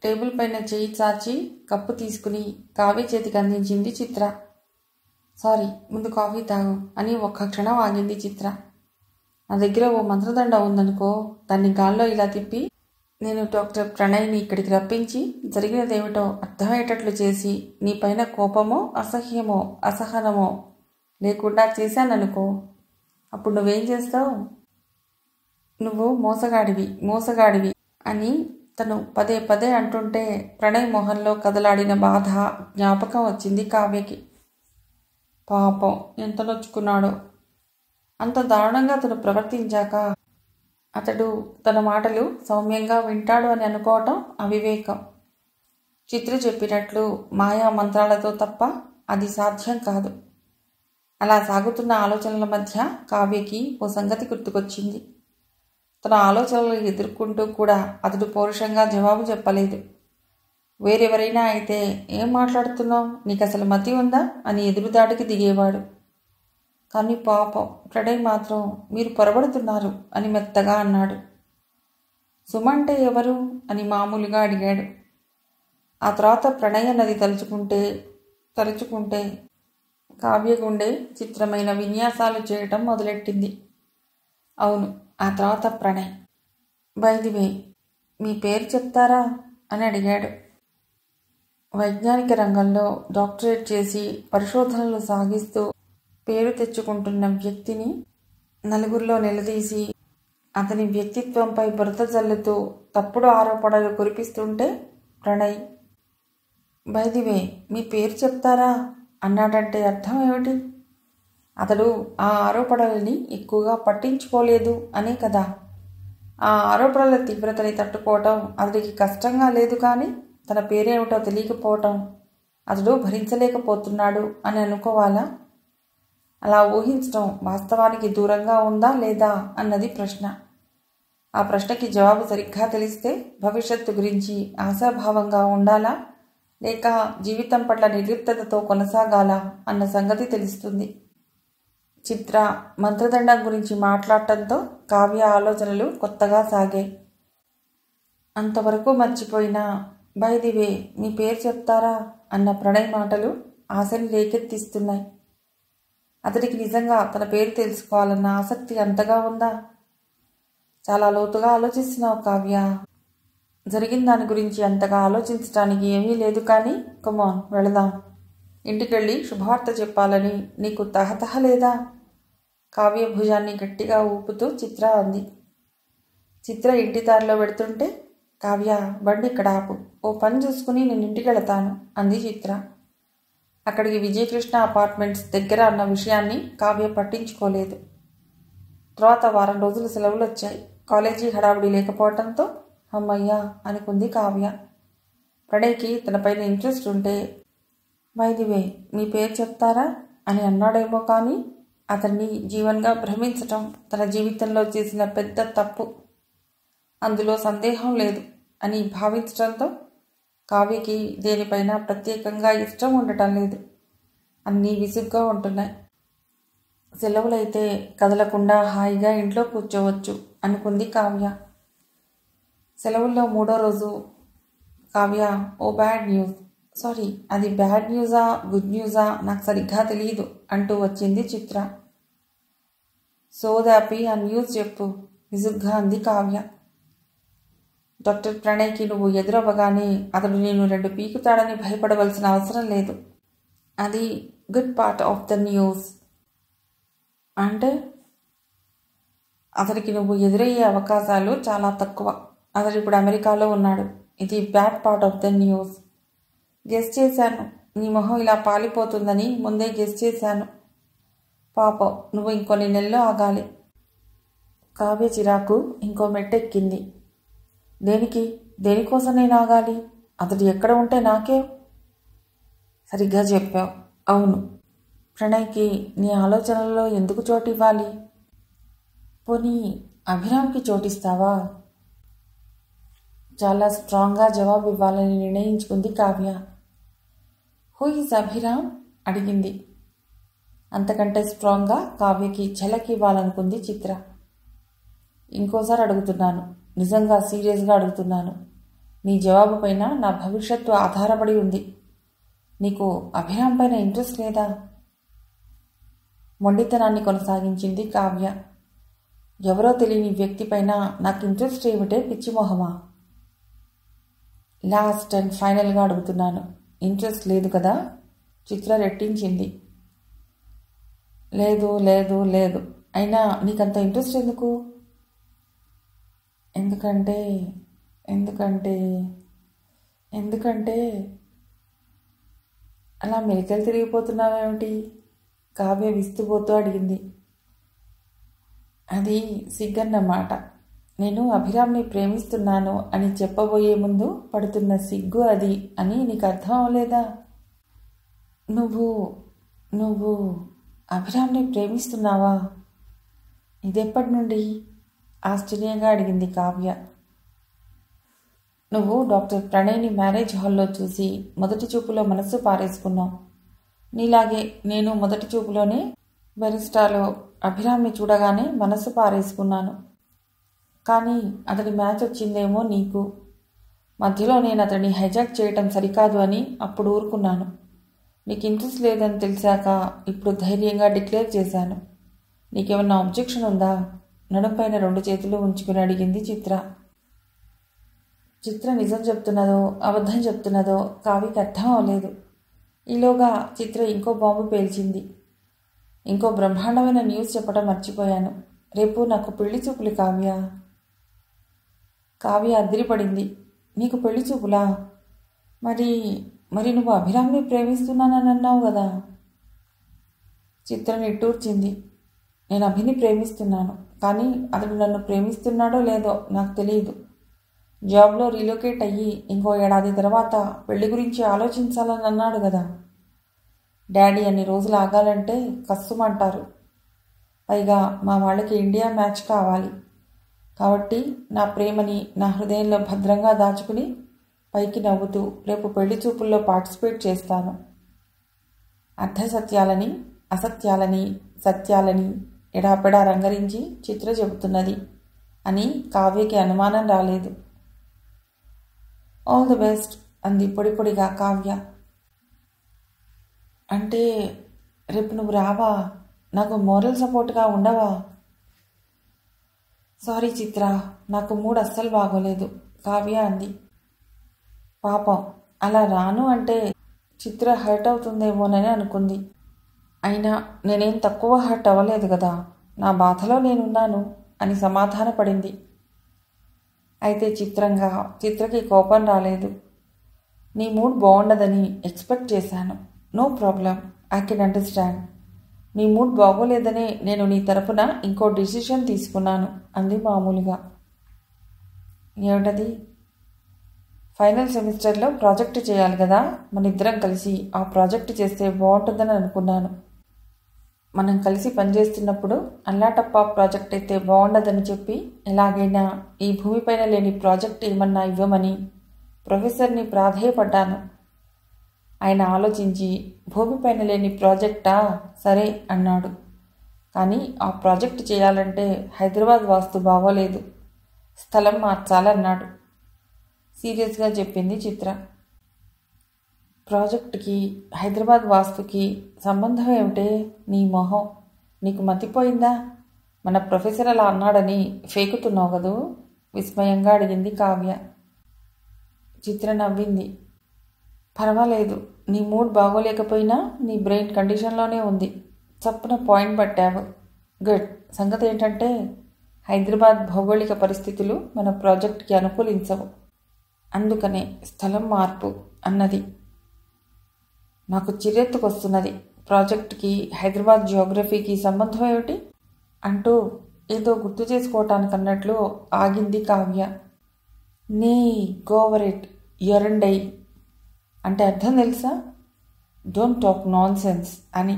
table పైన చేయి చాచి కప్పు తీసుకుని కావ్య చేతికి అందించింది చిత్ర సారీ ముందు కాఫీ తాగు అని ఒక్క క్షణం ఆగింది చిత్ర నా దగ్గర ఓ మంత్రదండ ఉందనుకో దాన్ని గాల్లో ఇలా తిప్పి నేను డాక్టర్ ప్రణయ్ని ఇక్కడికి రప్పించి జరిగినదేమిటో అర్థమయ్యేటట్లు చేసి నీ పైన కోపమో అసహ్యమో అసహనమో లేకుండా చేశాననుకో అప్పుడు నువ్వేం చేస్తావు నువ్వు మోసగాడివి మోసగాడివి అని తను పదే పదే అంటుంటే ప్రణయ్ మొహంలో కదలాడిన బాధ జ్ఞాపకం వచ్చింది కావ్యకి పాపం ఎంత నొచ్చుకున్నాడో అంత దారుణంగా అతను ప్రవర్తించాక అతడు తన మాటలు సౌమ్యంగా వింటాడు అని అనుకోవటం అవివేకం చిత్ర చెప్పినట్లు మాయా మంత్రాలతో తప్ప అది సాధ్యం కాదు అలా సాగుతున్న ఆలోచనల మధ్య కావ్యకి ఓ సంగతి గుర్తుకొచ్చింది తన ఆలోచనలు ఎదుర్కొంటూ కూడా అతడు పౌరుషంగా జవాబు చెప్పలేదు వేరెవరైనా అయితే ఏం మాట్లాడుతున్నావు నీకు అసలు మతి ఉందా అని ఎదురుదాడికి దిగేవాడు కానీ పాపం ప్రణయ్ మాత్రం మీరు పొరబడుతున్నారు అని మెత్తగా అన్నాడు సుమ అంటే ఎవరు అని మామూలుగా అడిగాడు ఆ తర్వాత ప్రణయ్ అన్నది తలుచుకుంటే తలుచుకుంటే కావ్య గుండె చిత్రమైన విన్యాసాలు చేయటం మొదలెట్టింది అవును ఆ తర్వాత ప్రణయ్ బైదివే మీ పేరు చెప్తారా అని అడిగాడు వైజ్ఞానిక రంగంలో డాక్టరేట్ చేసి పరిశోధనలు సాగిస్తూ పేరు తెచ్చుకుంటున్న వ్యక్తిని నలుగురిలో నిలదీసి అతని వ్యక్తిత్వంపై బురద జల్లుతూ తప్పుడు ఆరోపణలు కురిపిస్తుంటే ప్రణయ్ బైదివే మీ పేరు చెప్తారా అన్నాడంటే అర్థం ఏమిటి అతడు ఆ ఆరోపణలని ఎక్కువగా పట్టించుకోలేదు అనే కదా ఆ ఆరోపణల తీవ్రతని తట్టుకోవటం అతడికి కష్టంగా లేదు కానీ తన పేరేమిటో తెలియకపోవటం అతడు భరించలేకపోతున్నాడు అని అనుకోవాలా అలా ఊహించడం వాస్తవానికి దూరంగా ఉందా లేదా అన్నది ప్రశ్న ఆ ప్రశ్నకి జవాబు సరిగ్గా తెలిస్తే భవిష్యత్తు గురించి ఆశాభావంగా ఉండాలా లేక జీవితం పట్ల నిర్లిప్తతతో కొనసాగాలా అన్న సంగతి తెలుస్తుంది చిత్ర మంత్రదండం గురించి మాట్లాడటంతో కావ్య ఆలోచనలు కొత్తగా సాగాయి అంతవరకు మర్చిపోయిన బైదివే మీ పేరు చెప్తారా అన్న ప్రణయ్ మాటలు ఆశని రేకెత్తిస్తున్నాయి అతడికి నిజంగా తన పేరు తెలుసుకోవాలన్న ఆసక్తి అంతగా ఉందా చాలా లోతుగా ఆలోచిస్తున్నావు కావ్య జరిగిన దాని గురించి అంతగా ఆలోచించడానికి ఏమీ లేదు కానీ కమాన్ వెళదాం ఇంటికెళ్ళి శుభవార్త చెప్పాలని నీకు తహతహ లేదా కావ్య భుజాన్ని గట్టిగా ఊపుతూ చిత్ర అంది చిత్ర ఇంటి దారిలో పెడుతుంటే కావ్య బండి ఇక్కడ ఆపు ఓ పని చూసుకుని నేను ఇంటికి వెళతాను అంది చిత్ర అక్కడికి విజయకృష్ణ అపార్ట్మెంట్స్ దగ్గర అన్న విషయాన్ని కావ్య పట్టించుకోలేదు తర్వాత వారం రోజులు సెలవులు వచ్చాయి కాలేజీ హడావుడి లేకపోవడంతో అమ్మయ్యా అనుకుంది కావ్య ప్రణయ్కి తనపైన ఇంట్రెస్ట్ ఉంటే వైదివే మీ పేరు చెప్తారా అని అన్నాడేమో కానీ అతన్ని జీవన్గా భ్రమించటం తన జీవితంలో చేసిన పెద్ద తప్పు అందులో సందేహం లేదు అని భావించడంతో కావ్యకి దేనిపైన ప్రత్యేకంగా ఇష్టం ఉండటం లేదు అన్నీ విసుగ్గా ఉంటున్నాయి సెలవులైతే కదలకుండా హాయిగా ఇంట్లో కూర్చోవచ్చు అనుకుంది కావ్య సెలవుల్లో మూడో రోజు కావ్య ఓ బ్యాడ్ న్యూస్ సారీ అది బ్యాడ్ న్యూసా గుడ్ న్యూసా నాకు సరిగ్గా తెలియదు అంటూ వచ్చింది చిత్ర సోదాపి ఆ న్యూస్ చెప్పు విసుగ్గా అంది కావ్య డాక్టర్ ప్రణయ్కి నువ్వు ఎదురవ్వగానే అతడు నేను రెండు పీకుతాడని భయపడవలసిన అవసరం లేదు అది good part of the news అంటే అతనికి నువ్వు ఎదురయ్యే అవకాశాలు చాలా తక్కువ అతడు ఇప్పుడు అమెరికాలో ఉన్నాడు ఇది bad part of the news guess చేశాను నీ మొహం ఇలా పాలిపోతుందని ముందే గెస్ చేశాను పాపం నువ్వు ఇంకొన్ని నెలలు ఆగాలి కావ్య చిరాకు ఇంకో మెట్టెక్కింది దేనికి దేనికోసం నేను ఆగాలి అతడు ఎక్కడ ఉంటే నాకే సరిగ్గా చెప్పావు అవును ప్రణయ్కి నీ ఆలోచనల్లో ఎందుకు చోటు ఇవ్వాలి పోనీ అభిరామ్కి చోటిస్తావా చాలా స్ట్రాంగ్గా జవాబు ఇవ్వాలని నిర్ణయించుకుంది కావ్య హూ ఈజ్ అభిరామ్ అడిగింది అంతకంటే స్ట్రాంగ్గా కావ్యకి ఝలక్ ఇవ్వాలనుకుంది చిత్ర ఇంకోసారి అడుగుతున్నాను నిజంగా సీరియస్గా అడుగుతున్నాను నీ జవాబు పైన నా భవిష్యత్తు ఆధారపడి ఉంది నీకు అభిరామ్ పైన ఇంట్రెస్ట్ లేదా మొండితనాన్ని కొనసాగించింది కావ్య ఎవరో తెలియని వ్యక్తి పైన నాకు ఇంట్రెస్ట్ ఏమిటే పిచ్చిమోహమా లాస్ట్ అండ్ ఫైనల్గా అడుగుతున్నాను ఇంట్రెస్ట్ లేదు కదా చిత్ర రెట్టించింది లేదు లేదు లేదు అయినా నీకంత ఇంట్రెస్ట్ ఎందుకు ఎందుకంటే ఎందుకంటే ఎందుకంటే అలా మెలికలు తిరిగిపోతున్నావేమిటి కావ్య విస్తుపోతూ అడిగింది అది సిగ్గన్నమాట నేను అభిరామ్ని ప్రేమిస్తున్నాను అని చెప్పబోయే ముందు పడుతున్న సిగ్గు అది అని నీకు అర్థం అవ్వలేదా నువ్వు నువ్వు అభిరామ్ని ప్రేమిస్తున్నావా ఇదెప్పటి నుండి ఆశ్చర్యంగా అడిగింది కావ్య నువ్వు డాక్టర్ ప్రణయ్ని మ్యారేజ్ హాల్లో చూసి మొదటి చూపులో మనస్సు పారేసుకున్నావు నీలాగే నేను మొదటి చూపులోనే బెరిస్టాలో అభిరామ్ని చూడగానే మనస్సు పారేసుకున్నాను కానీ అతడి మ్యాచ్ వచ్చిందేమో నీకు మధ్యలో నేను అతడిని హైజాక్ చేయటం సరికాదు అని అప్పుడు ఊరుకున్నాను నీకు ఇంట్రెస్ట్ లేదని తెలిసాక ఇప్పుడు ధైర్యంగా డిక్లేర్ చేశాను నీకేమన్నా అబ్జెక్షన్ ఉందా నడుంపైన రెండు చేతులు ఉంచుకుని అడిగింది చిత్ర చిత్ర నిజం చెప్తున్నదో అబద్ధం చెప్తున్నదో కావికి అర్థం అవలేదు ఈలోగా చిత్ర ఇంకో బాంబు పేల్చింది ఇంకో బ్రహ్మాండమైన న్యూస్ చెప్పడం మర్చిపోయాను రేపు నాకు పెళ్లి చూపులు కావ్య కావ్య అదిరిపడింది నీకు పెళ్లి చూపులా మరి మరి నువ్వు అభిరామ్ని ప్రేమిస్తున్నానని అన్నావు కదా చిత్ర నిట్టూర్చింది నేను అభిని ప్రేమిస్తున్నాను కానీ అతడు నన్ను ప్రేమిస్తున్నాడో లేదో నాకు తెలియదు జాబ్లో రీలొకేట్ అయ్యి ఇంకో ఏడాది తర్వాత పెళ్లి గురించి ఆలోచించాలని అన్నాడు కదా డాడీ అన్ని రోజులు ఆగాలంటే కష్టమంటారు పైగా మా వాళ్ళకి ఇండియా మ్యాచ్ కావాలి కాబట్టి నా ప్రేమని నా హృదయంలో భద్రంగా దాచుకుని పైకి నవ్వుతూ రేపు పెళ్లి చూపుల్లో పార్టిసిపేట్ చేస్తాను అర్ధసత్యాలని అసత్యాలని సత్యాలని ఎడాపెడా రంగరించి చిత్ర చెబుతున్నది అని కావ్యకి అనుమానం రాలేదు ఆల్ ది బెస్ట్ అంది పొడి పొడిగా కావ్య అంటే రేపు నువ్వు రావా నాకు మోరల్ సపోర్ట్గా ఉండవా సారీ చిత్ర నాకు మూడు అస్సలు బాగోలేదు కావ్య అంది పాపం అలా రాను అంటే చిత్ర హర్ట్ అవుతుందేమోనని అనుకుంది అయినా నేనేం తక్కువ హర్ట్ అవ్వలేదు కదా నా బాధలో నేనున్నాను అని సమాధానపడింది అయితే చిత్రంగా చిత్రకి కోపం రాలేదు నీ మూడ్ బాగుండదని ఎక్స్పెక్ట్ చేశాను no problem I can understand నీ మూడ్ బాగోలేదనే నేను నీ తరపున ఇంకో డిసిషన్ తీసుకున్నాను అంది మామూలుగా ఏమిటది ఫైనల్ సెమిస్టర్లో ప్రాజెక్ట్ చేయాలి కదా మన ఇద్దరం కలిసి ఆ ప్రాజెక్ట్ చేస్తే బాగుంటుందని అనుకున్నాను మనం కలిసి పనిచేస్తున్నప్పుడు అల్లాటప్ప ప్రాజెక్ట్ అయితే బాగుండదని చెప్పి ఎలాగైనా ఈ భూమిపైన లేని ప్రాజెక్ట్ ఏమన్నా ఇవ్వమని ప్రొఫెసర్ని ప్రాధేయపడ్డాను ఆయన ఆలోచించి భూమిపైన లేని ప్రాజెక్టా సరే అన్నాడు కానీ ఆ ప్రాజెక్ట్ చేయాలంటే హైదరాబాద్ వాస్తు బాగోలేదు స్థలం మార్చాలన్నాడు సీరియస్గా చెప్పింది చిత్ర ప్రాజెక్టుకి హైదరాబాద్ వాస్తుకి సంబంధం ఏమిటే నీ మొహం నీకు మతిపోయిందా మన ప్రొఫెసర్ అలా అన్నాడని ఫేకుతున్నావు కదూ విస్మయంగా అడిగింది కావ్య చిత్ర నవ్వింది పర్వాలేదు నీ మూడ్ బాగోలేకపోయినా నీ బ్రెయిన్ కండిషన్లోనే ఉంది చప్పున పాయింట్ పట్టావు గుడ్ సంగతి ఏంటంటే హైదరాబాద్ భౌగోళిక పరిస్థితులు మన ప్రాజెక్ట్కి అనుకూలించవు అందుకనే స్థలం మార్పు అన్నది నాకు చిరెత్తుకొస్తున్నది ప్రాజెక్ట్కి హైదరాబాద్ జియోగ్రఫీకి సంబంధం ఏమిటి అంటూ ఏదో గుర్తు చేసుకోవటానికి అన్నట్లు ఆగింది కావ్య నీ గోవరెట్ ఎరండై అంటే అర్థం తెలుసా డోంట్ టాక్ నాన్ సెన్స్ అని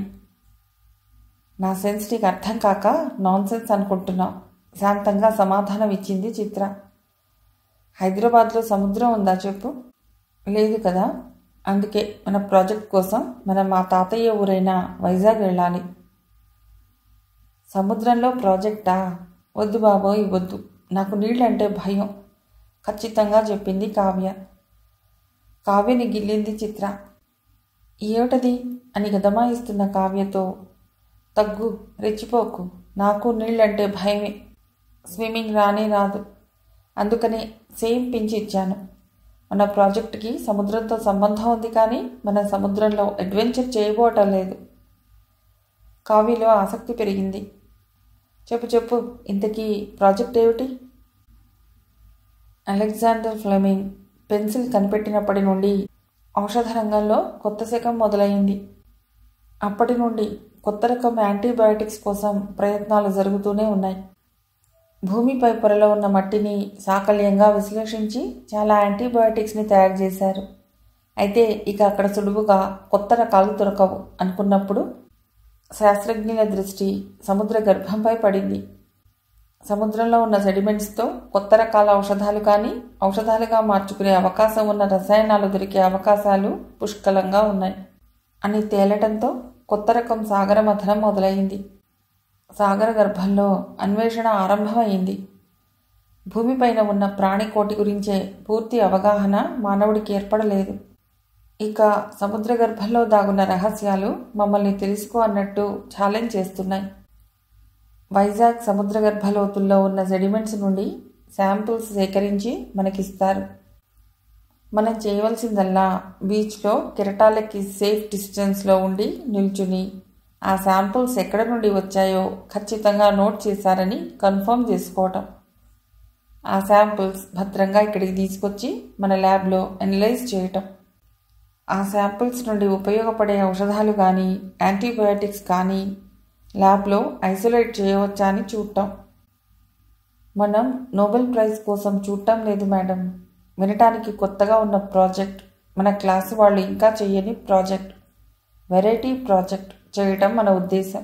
నా సెన్స్ నీకు అర్థం కాక నాన్ సెన్స్ అనుకుంటున్నావు శాంతంగా సమాధానం ఇచ్చింది చిత్ర హైదరాబాద్లో సముద్రం ఉందా చెప్పు లేదు కదా అందుకే మన ప్రాజెక్ట్ కోసం మనం మా తాతయ్య ఊరైన వైజాగ్ వెళ్ళాలి సముద్రంలో ప్రాజెక్టా వద్దు బాబోయ్ వద్దు నాకు నీళ్ళంటే భయం ఖచ్చితంగా చెప్పింది కావ్య కావ్యని గిల్లింది చిత్ర ఏమిటది అని గదమాయిస్తున్న కావ్యతో తగ్గు రెచ్చిపోకు నాకు నీళ్ళంటే భయమే స్విమ్మింగ్ రానే రాదు అందుకనే సేమ్ పించి ఇచ్చాను మన ప్రాజెక్టుకి సముద్రంతో సంబంధం ఉంది కానీ మన సముద్రంలో అడ్వెంచర్ చేయబోవటం లేదు కావ్యలో ఆసక్తి పెరిగింది చెప్పు చెప్పు ఇంతకీ ప్రాజెక్ట్ ఏమిటి అలెగ్జాండర్ ఫ్లెమింగ్ పెన్సిల్ కనిపెట్టినప్పటి నుండి ఔషధ రంగంలో కొత్త శకం మొదలైంది అప్పటి నుండి కొత్త రకం యాంటీబయాటిక్స్ కోసం ప్రయత్నాలు జరుగుతూనే ఉన్నాయి భూమిపై పొరలో ఉన్న మట్టిని సాకల్యంగా విశ్లేషించి చాలా యాంటీబయాటిక్స్ని తయారు చేశారు అయితే ఇక అక్కడ సులువుగా కొత్త రకాలు దొరకవు అనుకున్నప్పుడు శాస్త్రజ్ఞుల దృష్టి సముద్ర గర్భంపై పడింది సముద్రంలో ఉన్న సెడిమెంట్స్తో కొత్త రకాల ఔషధాలు కానీ ఔషధాలుగా మార్చుకునే అవకాశం ఉన్న రసాయనాలు దొరికే అవకాశాలు పుష్కలంగా ఉన్నాయి అని తేలటంతో కొత్త రకం సాగర మథనం మొదలైంది సాగర గర్భంలో అన్వేషణ ఆరంభమైంది భూమిపైన ఉన్న ప్రాణికోటి గురించే పూర్తి అవగాహన మానవుడికి ఏర్పడలేదు ఇక సముద్ర గర్భంలో దాగున్న రహస్యాలు మమ్మల్ని తెలుసుకో అన్నట్టు ఛాలెంజ్ చేస్తున్నాయి వైజాగ్ సముద్ర గర్భ లోతుల్లో ఉన్న సెడిమెంట్స్ నుండి శాంపుల్స్ సేకరించి మనకిస్తారు మనం చేయవలసిందల్లా బీచ్లో కెరటాలకి సేఫ్ డిస్టెన్స్లో ఉండి నిల్చుని ఆ శాంపుల్స్ ఎక్కడ నుండి వచ్చాయో ఖచ్చితంగా నోట్ చేశారని కన్ఫర్మ్ చేసుకోవటం ఆ శాంపుల్స్ భద్రంగా ఇక్కడికి తీసుకొచ్చి మన ల్యాబ్లో అనలైజ్ చేయటం ఆ శాంపుల్స్ నుండి ఉపయోగపడే ఔషధాలు కానీ యాంటీబయాటిక్స్ కానీ ల్యాబ్లో ఐసోలేట్ చేయవచ్చా అని చూడటం మనం నోబెల్ ప్రైజ్ కోసం చూడటం లేదు మేడం వినటానికి కొత్తగా ఉన్న ప్రాజెక్ట్ మన క్లాసు వాళ్ళు ఇంకా చెయ్యని ప్రాజెక్ట్ వెరైటీ ప్రాజెక్ట్ చేయటం మన ఉద్దేశం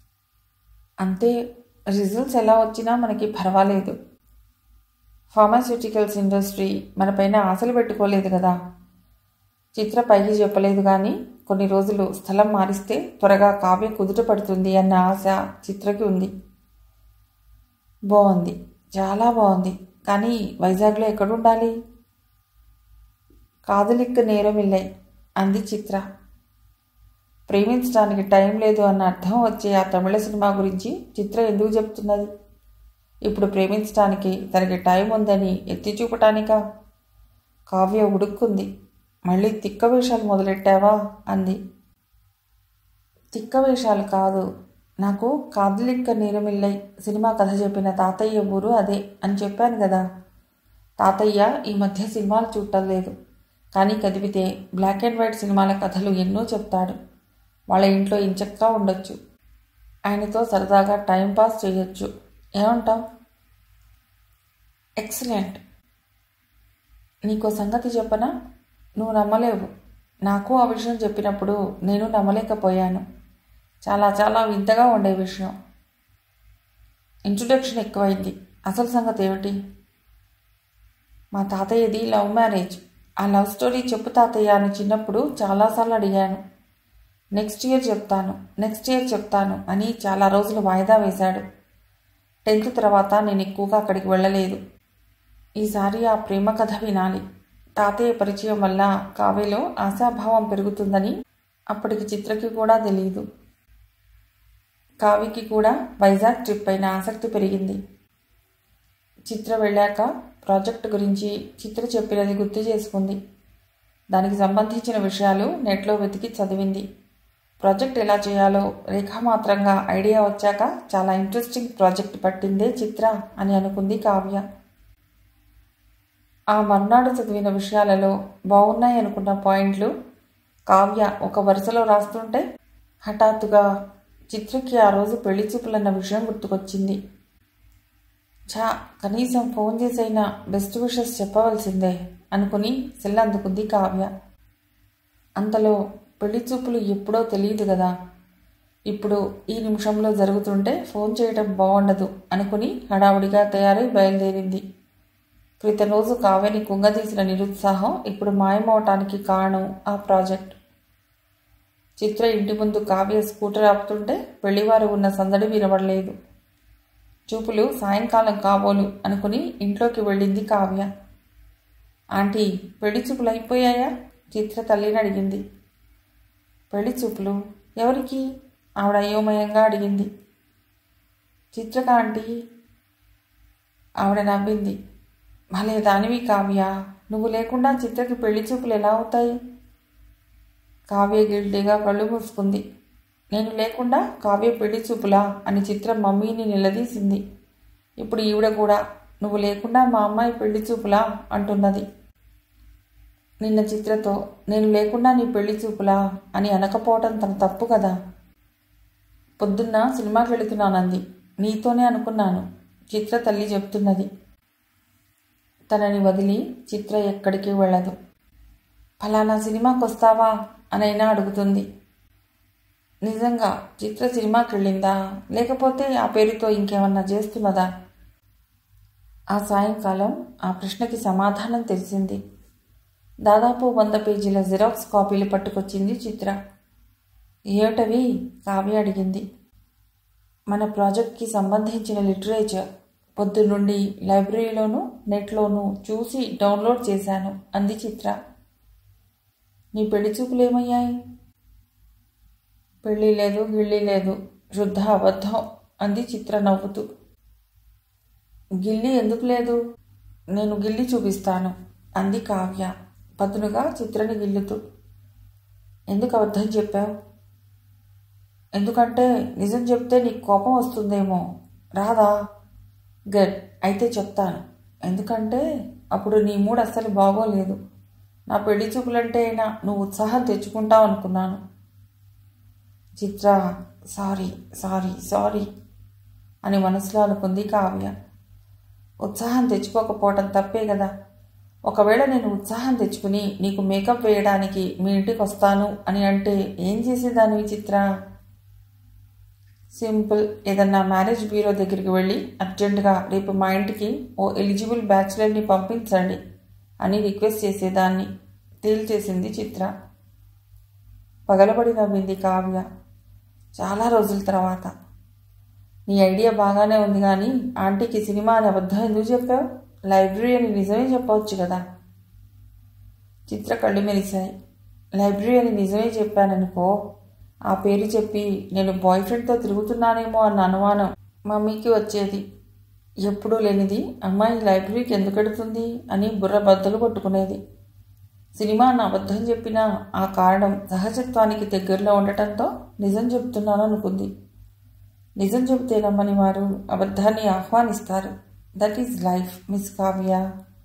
అంతే రిజల్ట్స్ ఎలా వచ్చినా మనకి పర్వాలేదు ఫార్మాస్యూటికల్స్ ఇండస్ట్రీ మనపైన ఆశలు పెట్టుకోలేదు కదా చిత్ర పైకి చెప్పలేదు కానీ కొన్ని రోజులు స్థలం మారిస్తే త్వరగా కావ్య కుదుట పడుతుంది అన్న ఆశ చిత్రకి ఉంది బాగుంది చాలా బాగుంది కానీ వైజాగ్లో ఎక్కడుండాలి కాదలిక్క నేరమిల్లై అంది చిత్ర ప్రేమించడానికి టైం లేదు అన్న అర్థం వచ్చే ఆ తమిళ సినిమా గురించి చిత్ర ఎందుకు చెప్తున్నది ఇప్పుడు ప్రేమించడానికి తనకి టైం ఉందని ఎత్తి చూపటానికా కావ్య ఉడుక్కుంది మళ్ళీ తిక్క వేషాలు మొదలెట్టావా అంది తిక్క వేషాలు కాదు నాకు కాదలిక్క నీరమిల్లై సినిమా కథ చెప్పిన తాతయ్య ఊరు అదే అని చెప్పాను కదా తాతయ్య ఈ మధ్య సినిమాలు చూడటం లేదు కానీ కదిపితే బ్లాక్ అండ్ వైట్ సినిమాల కథలు ఎన్నో చెప్తాడు వాళ్ళ ఇంట్లో ఇంచక్కా ఉండొచ్చు ఆయనతో సరదాగా టైం పాస్ చేయొచ్చు ఏమంటావ్ ఎక్సలెంట్ నీకో సంగతి చెప్పనా నువ్వు నమ్మలేవు నాకు ఆ విషయం చెప్పినప్పుడు నేను నమ్మలేకపోయాను చాలా చాలా వింతగా ఉండే విషయం ఇంట్రొడక్షన్ ఎక్కువైంది అసలు సంగతి ఏమిటి మా తాతయ్యది లవ్ మ్యారేజ్ ఆ లవ్ స్టోరీ చెప్పు తాతయ్య అని చిన్నప్పుడు చాలాసార్లు అడిగాను నెక్స్ట్ ఇయర్ చెప్తాను నెక్స్ట్ ఇయర్ చెప్తాను అని చాలా రోజులు వాయిదా వేశాడు టెన్త్ తర్వాత నేను ఎక్కువగా అక్కడికి వెళ్ళలేదు ఈసారి ఆ ప్రేమ కథ వినాలి తాతయ్య పరిచయం వల్ల కావ్యలో ఆశాభావం పెరుగుతుందని అప్పటికి చిత్రకి కూడా తెలియదు కావ్యకి కూడా వైజాగ్ ట్రిప్ పైన ఆసక్తి పెరిగింది చిత్ర వెళ్ళాక ప్రాజెక్ట్ గురించి చిత్ర చెప్పినది గుర్తు చేసుకుంది దానికి సంబంధించిన విషయాలు నెట్లో వెతికి చదివింది ప్రాజెక్ట్ ఎలా చేయాలో రేఖామాత్రంగా ఐడియా వచ్చాక చాలా ఇంట్రెస్టింగ్ ప్రాజెక్ట్ పట్టిందే చిత్ర అని అనుకుంది కావ్య ఆ మర్నాడు చదివిన విషయాలలో బాగున్నాయి అనుకున్న పాయింట్లు కావ్య ఒక వరుసలో రాస్తుంటే హఠాత్తుగా చిత్రకి ఆ రోజు పెళ్లి చూపులన్న విషయం గుర్తుకొచ్చింది ఛా కనీసం ఫోన్ చేసైనా బెస్ట్ విషెస్ చెప్పవలసిందే అనుకుని సెల్ అందుకుంది కావ్య అంతలో పెళ్లి చూపులు ఎప్పుడో తెలియదు కదా ఇప్పుడు ఈ నిమిషంలో జరుగుతుంటే ఫోన్ చేయడం బాగుండదు అనుకుని హడావుడిగా తయారై బయలుదేరింది క్రితం రోజు కావ్యని కుంగదీసిన నిరుత్సాహం ఇప్పుడు మాయమవటానికి కారణం ఆ ప్రాజెక్ట్ చిత్ర ఇంటి ముందు కావ్య స్కూటర్ ఆపుతుంటే పెళ్లివారు ఉన్న సందడి వినబడలేదు చూపులు సాయంకాలం కాబోలు అనుకుని ఇంట్లోకి వెళ్ళింది కావ్య ఆంటీ పెళ్లి చూపులు అయిపోయాయా చిత్ర తల్లిని అడిగింది పెళ్లి చూపులు ఎవరికి ఆవిడ అయోమయంగా అడిగింది చిత్రక ఆంటీ ఆవిడ నవ్వింది భలే దానివి కావ్య నువ్వు లేకుండా చిత్రకి పెళ్లి చూపులు ఎలా అవుతాయి కావ్య గిల్టీగా కళ్ళు మూసుకుంది నేను లేకుండా కావ్య పెళ్లి చూపులా అని చిత్ర మమ్మీని నిలదీసింది ఇప్పుడు ఈవిడ కూడా నువ్వు లేకుండా మా అమ్మాయి పెళ్లి చూపులా అంటున్నది నిన్న చిత్రతో నేను లేకుండా నీ పెళ్లి చూపులా అని అనకపోవటం తన తప్పు కదా పొద్దున్న సినిమాకి వెళుతున్నానంది నీతోనే అనుకున్నాను చిత్ర తల్లి చెప్తున్నది తనని వదిలి చిత్ర ఎక్కడికి వెళ్ళదు ఫలానా సినిమాకి వస్తావా అనైనా అడుగుతుంది నిజంగా చిత్ర సినిమాకి వెళ్ళిందా లేకపోతే ఆ పేరుతో ఇంకేమన్నా చేస్తున్నదా ఆ సాయంకాలం ఆ ప్రశ్నకి సమాధానం తెలిసింది దాదాపు వంద పేజీల జిరాక్స్ కాపీలు పట్టుకొచ్చింది చిత్ర ఏమిటవి కావ్య అడిగింది మన ప్రాజెక్ట్కి సంబంధించిన లిటరేచర్ పొద్దున్నుండి లైబ్రరీలోనూ నెట్లోనూ చూసి డౌన్లోడ్ చేశాను అంది చిత్ర నీ పెళ్లి చూపులు ఏమయ్యాయి పెళ్ళి లేదు గిళ్ళి లేదు శుద్ధ అబద్ధం అంది చిత్ర నవ్వుతూ గిల్లి ఎందుకు లేదు నేను గిల్లి చూపిస్తాను అంది కావ్య పదునుగా చిత్రని గిల్లుతూ ఎందుకు అబద్ధం చెప్పావు ఎందుకంటే నిజం చెప్తే నీకు కోపం వస్తుందేమో రాదా గడ్ అయితే చెప్తాను ఎందుకంటే అప్పుడు నీ మూడు అస్సలు బాగోలేదు నా పెళ్లి చూపులంటే అయినా నువ్వు ఉత్సాహం తెచ్చుకుంటావు అనుకున్నాను చిత్ర సారీ సారీ సారీ అని మనసులో అనుకుంది కావ్య ఉత్సాహం తెచ్చుకోకపోవటం తప్పే కదా ఒకవేళ నేను ఉత్సాహం తెచ్చుకుని నీకు మేకప్ వేయడానికి మీ ఇంటికి వస్తాను అని అంటే ఏం చేసేదానివి చిత్ర సింపుల్ ఏదన్నా మ్యారేజ్ బ్యూరో దగ్గరికి వెళ్ళి అర్జెంటుగా రేపు మా ఇంటికి ఓ ఎలిజిబుల్ బ్యాచులర్ని పంపించండి అని రిక్వెస్ట్ చేసేదాన్ని తేల్చేసింది చిత్ర పగలబడి నవ్వింది కావ్య చాలా రోజుల తర్వాత నీ ఐడియా బాగానే ఉంది కానీ ఆంటీకి సినిమా అని అబద్ధం ఎందుకు చెప్పావు లైబ్రరీ అని నిజమే చెప్పవచ్చు కదా చిత్ర కళ్ళు మెరిశాయి లైబ్రరీ అని నిజమే చెప్పాననుకో ఆ పేరు చెప్పి నేను బాయ్ ఫ్రెండ్తో తిరుగుతున్నానేమో అన్న అనుమానం మమ్మీకి వచ్చేది ఎప్పుడూ లేనిది అమ్మాయి లైబ్రరీకి ఎందుకు ఎడుతుంది అని బుర్ర బద్దలు కొట్టుకునేది సినిమా నా అబద్ధం చెప్పినా ఆ కారణం సహజత్వానికి దగ్గరలో ఉండటంతో నిజం చెప్తున్నాను అనుకుంది నిజం చెబితే నమ్మని వారు అబద్ధాన్ని ఆహ్వానిస్తారు that is life miss Kavya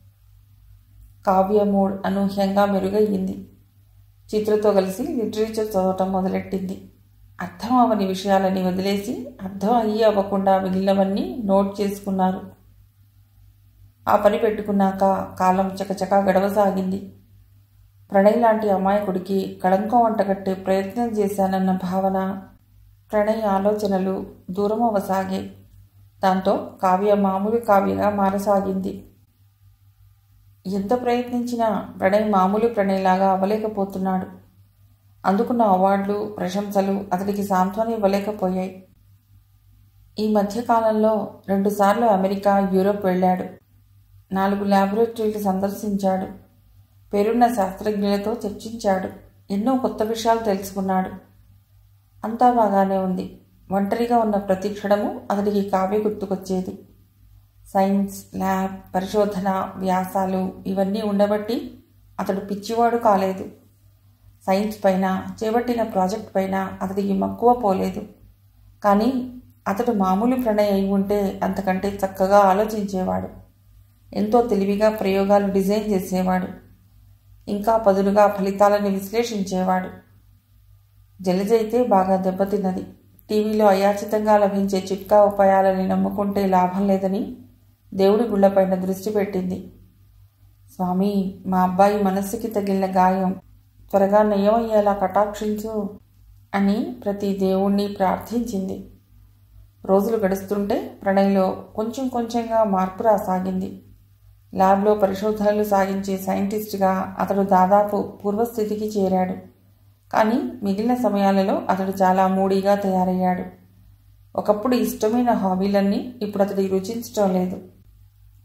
Kavya mood అనూహ్యంగా మెరుగయ్యింది చిత్రతో కలిసి లిటరేచర్ చదవటం మొదలెట్టింది అర్థం అవని విషయాలని వదిలేసి అర్థం అయ్యి అవ్వకుండా మిగిలినవన్నీ నోట్ చేసుకున్నారు ఆ పని పెట్టుకున్నాక కాలం చకచకా గడవసాగింది ప్రణయ్ లాంటి అమాయకుడికి కళంకం వంటగట్టే ప్రయత్నం చేశానన్న భావన ప్రణయ్ ఆలోచనలు దూరం అవ్వసాగే దాంతో కావ్య మామూలు కావ్యగా మారసాగింది ఎంత ప్రయత్నించినా ప్రణయ్ మామూలు ప్రణయ్లాగా అవ్వలేకపోతున్నాడు అందుకున్న అవార్డులు ప్రశంసలు అతడికి సాంత్వన ఇవ్వలేకపోయాయి ఈ మధ్యకాలంలో రెండుసార్లు అమెరికా యూరోప్ వెళ్ళాడు నాలుగు ల్యాబొరేటరీలు సందర్శించాడు పేరున్న శాస్త్రజ్ఞులతో చర్చించాడు ఎన్నో కొత్త విషయాలు తెలుసుకున్నాడు అంతా బాగానే ఉంది ఒంటరిగా ఉన్న ప్రతి క్షణము అతడికి కావ్య గుర్తుకొచ్చేది సైన్స్ ల్యాబ్ పరిశోధన వ్యాసాలు ఇవన్నీ ఉండబట్టి అతడు పిచ్చివాడు కాలేదు సైన్స్ పైన చేపట్టిన ప్రాజెక్ట్ పైన అతడికి మక్కువ పోలేదు కానీ అతడు మామూలు ప్రణయ్ అయి ఉంటే అంతకంటే చక్కగా ఆలోచించేవాడు ఎంతో తెలివిగా ప్రయోగాలు డిజైన్ చేసేవాడు ఇంకా పదునుగా ఫలితాలను విశ్లేషించేవాడు జలజ అయితే బాగా దెబ్బతిన్నది టీవీలో అయాచితంగా లభించే చిట్కా ఉపాయాలని నమ్ముకుంటే లాభం లేదని దేవుడి గుళ్ళపైన దృష్టి పెట్టింది స్వామి మా అబ్బాయి మనస్సుకి తగిలిన గాయం త్వరగా నయమయ్యేలా కటాక్షించు అని ప్రతి దేవుణ్ణి ప్రార్థించింది రోజులు గడుస్తుంటే ప్రణయ్లో కొంచెం కొంచెంగా మార్పు రాసాగింది ల్యాబ్లో పరిశోధనలు సాగించే సైంటిస్ట్గా అతడు దాదాపు పూర్వస్థితికి చేరాడు కానీ మిగిలిన సమయాలలో అతడు చాలా మూడీగా తయారయ్యాడు ఒకప్పుడు ఇష్టమైన హాబీలన్నీ ఇప్పుడు అతడికి రుచించటం లేదు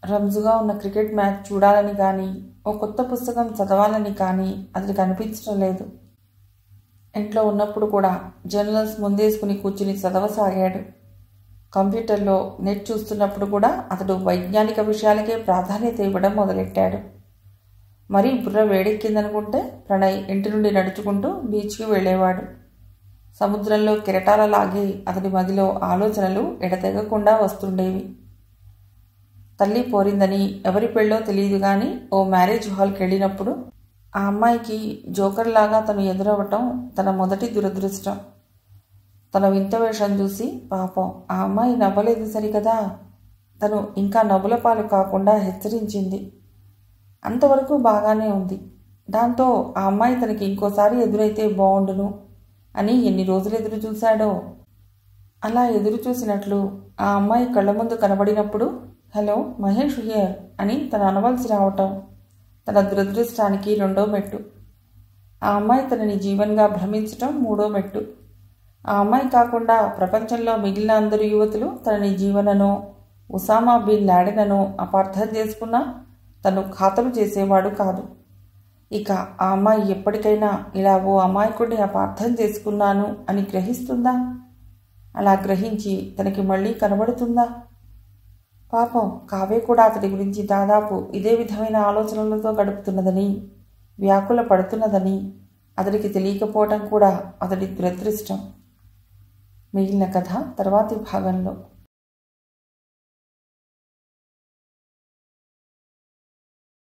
రంజుగా ఉన్న క్రికెట్ మ్యాచ్ చూడాలని కానీ ఓ కొత్త పుస్తకం చదవాలని కానీ అతడికి అనిపించడం లేదు ఇంట్లో ఉన్నప్పుడు కూడా జర్నల్స్ ముందేసుకుని కూర్చుని చదవసాగాడు కంప్యూటర్లో నెట్ చూస్తున్నప్పుడు కూడా అతడు వైజ్ఞానిక విషయాలకే ప్రాధాన్యత ఇవ్వడం మొదలెట్టాడు మరీ బుర్ర వేడెక్కిందనుకుంటే ప్రణయ్ ఇంటి నుండి నడుచుకుంటూ బీచ్కి వెళ్ళేవాడు సముద్రంలో కెరటాలలాగే అతడి మదిలో ఆలోచనలు ఎడతెగకుండా వస్తుండేవి తల్లి పోరిందని ఎవరి పెళ్ళో తెలియదు కానీ ఓ మ్యారేజ్ హాల్కి వెళ్ళినప్పుడు ఆ అమ్మాయికి జోకర్ లాగా తను ఎదురవ్వటం తన మొదటి దురదృష్టం తన వింత వేషం చూసి పాపం ఆ అమ్మాయి నవ్వలేదు సరికదా తను ఇంకా నవ్వుల పాలు కాకుండా హెచ్చరించింది అంతవరకు బాగానే ఉంది దాంతో ఆ అమ్మాయి తనకి ఇంకోసారి ఎదురైతే బాగుండును అని ఎన్ని రోజులు ఎదురు చూశాడో అలా ఎదురు చూసినట్లు ఆ అమ్మాయి కళ్ళ ముందు కనబడినప్పుడు హలో మహేష్ హియర్ అని తను అనవలసి రావటం తన దురదృష్టానికి రెండో మెట్టు ఆ అమ్మాయి తనని జీవన్గా భ్రమించటం మూడో మెట్టు ఆ అమ్మాయి కాకుండా ప్రపంచంలో మిగిలిన అందరు యువతులు తనని జీవననో ఉసామా బిన్ లాడెననో అపార్థం చేసుకున్నా తను ఖాతరు చేసేవాడు కాదు ఇక ఆ అమ్మాయి ఎప్పటికైనా ఇలా ఓ అమాయకుడిని అపార్థం చేసుకున్నాను అని గ్రహిస్తుందా అలా గ్రహించి తనకి మళ్ళీ కనబడుతుందా పాపం కావ్య కూడా అతడి గురించి దాదాపు ఇదే విధమైన ఆలోచనలతో గడుపుతున్నదని వ్యాకుల పడుతున్నదని అతడికి తెలియకపోవటం కూడా అతడి దురదృష్టం మిగిలిన కథ తర్వాతి భాగంలో